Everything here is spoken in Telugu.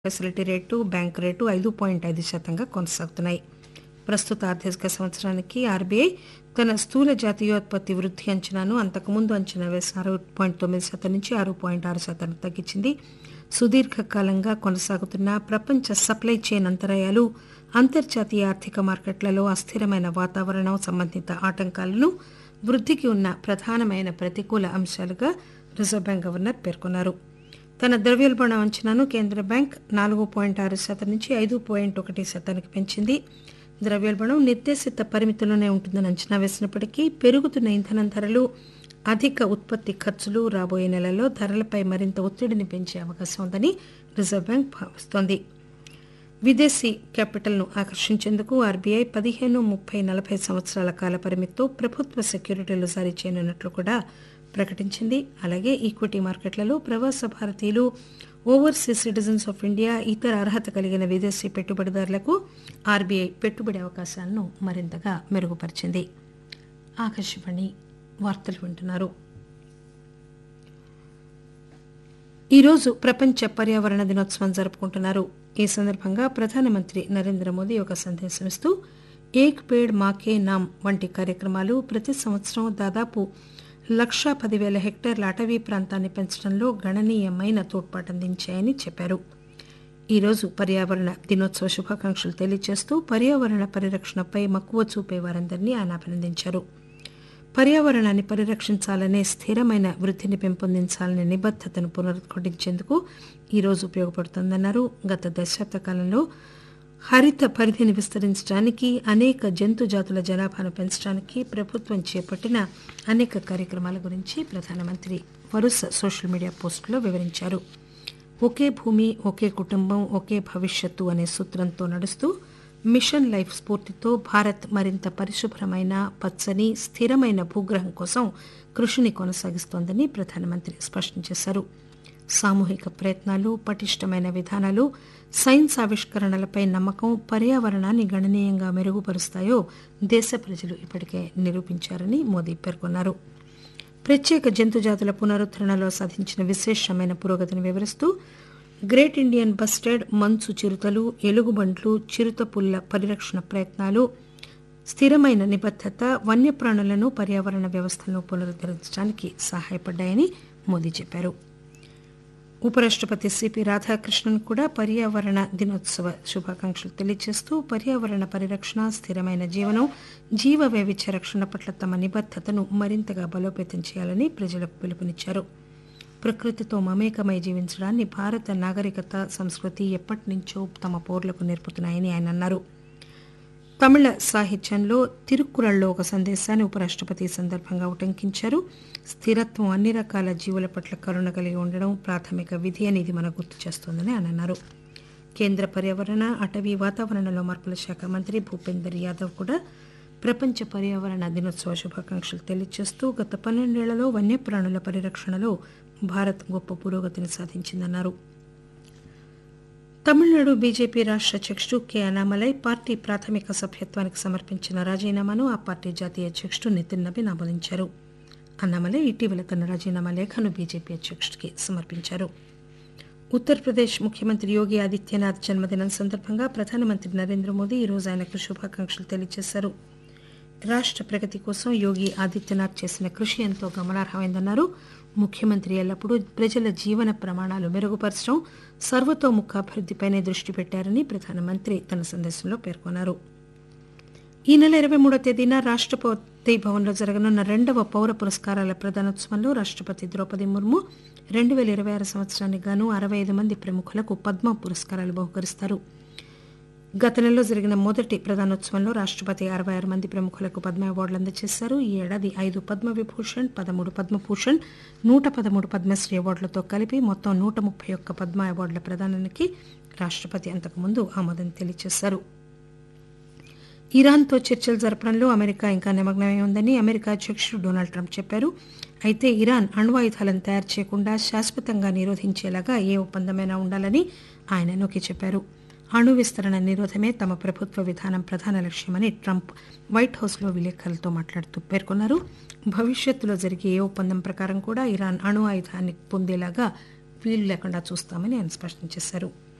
ఫెసిలిటీ రేటు బ్యాంకు రేటు ఐదు పాయింట్ ఐదు శాతంగా కొనసాగుతున్నాయి ప్రస్తుత ఆర్థిక సంవత్సరానికి ఆర్బీఐ తన స్థూల జాతీయోత్పత్తి వృద్ధి అంచనాను అంతకుముందు అంచనా వేసిన ఆరు పాయింట్ తొమ్మిది శాతం నుంచి ఆరు పాయింట్ ఆరు శాతానికి తగ్గించింది సుదీర్ఘకాలంగా కొనసాగుతున్న ప్రపంచ సప్లై చైన్ అంతరాయాలు అంతర్జాతీయ ఆర్థిక మార్కెట్లలో అస్థిరమైన వాతావరణం సంబంధిత ఆటంకాలను వృద్ధికి ఉన్న ప్రధానమైన ప్రతికూల అంశాలుగా రిజర్వ్ బ్యాంక్ గవర్నర్ పేర్కొన్నారు తన ద్రవ్యోల్బణ అంచనాను కేంద్ర బ్యాంక్ నాలుగు పాయింట్ ఆరు శాతం నుంచి ఐదు పాయింట్ ఒకటి శాతానికి పెంచింది ద్రవ్యోల్బణం నిర్దేశిత పరిమితిలోనే ఉంటుందని అంచనా వేసినప్పటికీ పెరుగుతున్న ఇంధనం ధరలు అధిక ఉత్పత్తి ఖర్చులు రాబోయే నెలల్లో ధరలపై మరింత ఒత్తిడిని పెంచే అవకాశం ఉందని రిజర్వ్ బ్యాంక్ భావిస్తోంది విదేశీ క్యాపిటల్ను ఆకర్షించేందుకు ఆర్బీఐ పదిహేను ముప్పై నలభై సంవత్సరాల కాల పరిమితితో ప్రభుత్వ సెక్యూరిటీలు జారీ చేయనున్నట్లు కూడా ప్రకటించింది అలాగే ఈక్విటీ మార్కెట్లలో ప్రవాస భారతీయులు ఓవర్సీస్ సిటిజన్స్ ఆఫ్ ఇండియా ఇతర అర్హత కలిగిన విదేశీ పెట్టుబడిదారులకు ఆర్బీఐ పెట్టుబడి అవకాశాలను మరింతగా మెరుగుపరిచింది ఆకాశవాణి వార్తలు వింటున్నారు ఈరోజు ప్రపంచ పర్యావరణ దినోత్సవం జరుపుకుంటున్నారు ఈ సందర్భంగా ప్రధానమంత్రి నరేంద్ర మోదీ ఒక సందేశం ఇస్తూ ఏక్ పేడ్ మాకే నామ్ వంటి కార్యక్రమాలు ప్రతి సంవత్సరం దాదాపు లక్షా పదివేల హెక్టార్ల అటవీ ప్రాంతాన్ని పెంచడంలో గణనీయమైన తోడ్పాటందించాయని చెప్పారు ఈరోజు పర్యావరణ దినోత్సవ శుభాకాంక్షలు తెలియజేస్తూ పర్యావరణ పరిరక్షణపై మక్కువ చూపే వారందరినీ ఆయన అభినందించారు పర్యావరణాన్ని పరిరక్షించాలనే స్థిరమైన వృద్ధిని పెంపొందించాలనే నిబద్దతను పునరుద్ఘాటించేందుకు ఈరోజు ఉపయోగపడుతోందన్నారు గత దశాబ్ద కాలంలో హరిత పరిధిని విస్తరించడానికి అనేక జంతు జాతుల జనాభాను పెంచడానికి ప్రభుత్వం చేపట్టిన అనేక కార్యక్రమాల గురించి ప్రధానమంత్రి వరుస సోషల్ మీడియా పోస్టులో వివరించారు ఒకే భూమి ఒకే కుటుంబం ఒకే భవిష్యత్తు అనే సూత్రంతో నడుస్తూ మిషన్ లైఫ్ స్ఫూర్తితో భారత్ మరింత పరిశుభ్రమైన పచ్చని స్థిరమైన భూగ్రహం కోసం కృషిని కొనసాగిస్తోందని ప్రధానమంత్రి స్పష్టం చేశారు సామూహిక ప్రయత్నాలు పటిష్టమైన విధానాలు సైన్స్ ఆవిష్కరణలపై నమ్మకం పర్యావరణాన్ని గణనీయంగా మెరుగుపరుస్తాయో దేశ ప్రజలు ఇప్పటికే నిరూపించారని మోదీ పేర్కొన్నారు ప్రత్యేక జంతుజాతుల పునరుద్దరణలో సాధించిన విశేషమైన పురోగతిని వివరిస్తూ గ్రేట్ ఇండియన్ బస్టెడ్ మంచు చిరుతలు ఎలుగుబంట్లు చిరుతపుల్ల పరిరక్షణ ప్రయత్నాలు స్థిరమైన నిబద్దత వన్యప్రాణులను పర్యావరణ వ్యవస్థలను పునరుద్ధరించడానికి సహాయపడ్డాయని మోదీ చెప్పారు ఉపరాష్టపతి సిపి రాధాకృష్ణన్ కూడా పర్యావరణ దినోత్సవ శుభాకాంక్షలు తెలియజేస్తూ పర్యావరణ పరిరక్షణ స్థిరమైన జీవనం జీవ వైవిధ్య రక్షణ పట్ల తమ నిబద్దతను మరింతగా బలోపేతం చేయాలని ప్రజలకు పిలుపునిచ్చారు ప్రకృతితో మమేకమై జీవించడాన్ని భారత నాగరికత సంస్కృతి ఎప్పటి నుంచో తమ పౌరులకు నేర్పుతున్నాయని ఆయన అన్నారు తమిళ సాహిత్యంలో తిరుక్కురళ్లో ఒక సందేశాన్ని ఉపరాష్టపతి ఈ సందర్భంగా ఉటంకించారు స్థిరత్వం అన్ని రకాల జీవుల పట్ల కరుణ కలిగి ఉండడం ప్రాథమిక విధి అని ఇది మనకు గుర్తు చేస్తోందని ఆయన అన్నారు కేంద్ర పర్యావరణ అటవీ వాతావరణంలో మార్పుల శాఖ మంత్రి భూపేందర్ యాదవ్ కూడా ప్రపంచ పర్యావరణ దినోత్సవ శుభాకాంక్షలు తెలియజేస్తూ గత పన్నెండేళ్లలో వన్యప్రాణుల పరిరక్షణలో భారత్ గొప్ప పురోగతిని సాధించిందన్నారు తమిళనాడు బీజేపీ రాష్ట్ర అధ్యక్షుడు కె అనామలై పార్టీ ప్రాథమిక సభ్యత్వానికి సమర్పించిన రాజీనామాను ఆ పార్టీ జాతీయ అధ్యక్షుడు నితిన్ నబీన్ ఆమోదించారు అన్నామలై ఇటీవల తన రాజీనామా లేఖను బీజేపీ అధ్యక్షుడికి సమర్పించారు ఉత్తరప్రదేశ్ ముఖ్యమంత్రి యోగి ఆదిత్యనాథ్ జన్మదినం సందర్భంగా ప్రధానమంత్రి నరేంద్ర మోదీ ఈరోజు ఆయనకు శుభాకాంక్షలు తెలియజేశారు రాష్ట్ర ప్రగతి కోసం యోగి ఆదిత్యనాథ్ చేసిన కృషి ఎంతో గమనార్హమైందన్నారు ముఖ్యమంత్రి ఎల్లప్పుడూ ప్రజల జీవన ప్రమాణాలు మెరుగుపరచడం సర్వతోముఖాభివృద్దిపైనే దృష్టి పెట్టారని ప్రధానమంత్రి తన సందేశంలో పేర్కొన్నారు ఈ నెల ఇరవై మూడో తేదీన రాష్టపతి భవన్లో జరగనున్న రెండవ పౌర పురస్కారాల ప్రదానోత్సవంలో రాష్టపతి ద్రౌపది ముర్ము రెండు వేల ఇరవై ఆరు సంవత్సరానికి గాను అరవై ఐదు మంది ప్రముఖులకు పద్మ పురస్కారాలు బహుకరిస్తారు గత నెలలో జరిగిన మొదటి ప్రధానోత్సవంలో రాష్టపతి అరవై ఆరు మంది ప్రముఖులకు పద్మ అవార్డులు అందజేశారు ఈ ఏడాది ఐదు పద్మ విభూషణ్ పదమూడు పద్మభూషణ్ నూట పదమూడు పద్మశ్రీ అవార్డులతో కలిపి మొత్తం నూట ముప్పై ఒక్క పద్మ అవార్డుల ప్రదానానికి రాష్టపతి అంతకుముందు ఆమోదం తెలియజేశారు ఇరాన్తో చర్చలు జరపడంలో అమెరికా ఇంకా నిమగ్నమై ఉందని అమెరికా అధ్యక్షుడు డొనాల్డ్ ట్రంప్ చెప్పారు అయితే ఇరాన్ అణ్వాయుధాలను తయారు చేయకుండా శాశ్వతంగా నిరోధించేలాగా ఏ ఒప్పందమైనా ఉండాలని ఆయన నొక్కి చెప్పారు అణు విస్తరణ నిరోధమే తమ ప్రభుత్వ విధానం ప్రధాన లక్ష్యమని ట్రంప్ వైట్ హౌస్లో విలేకరులతో మాట్లాడుతూ పేర్కొన్నారు భవిష్యత్తులో జరిగే ఏ ఒప్పందం ప్రకారం కూడా ఇరాన్ అణు ఆయుధాన్ని పొందేలాగా వీలు లేకుండా చూస్తామని ఆయన స్పష్టం చేశారు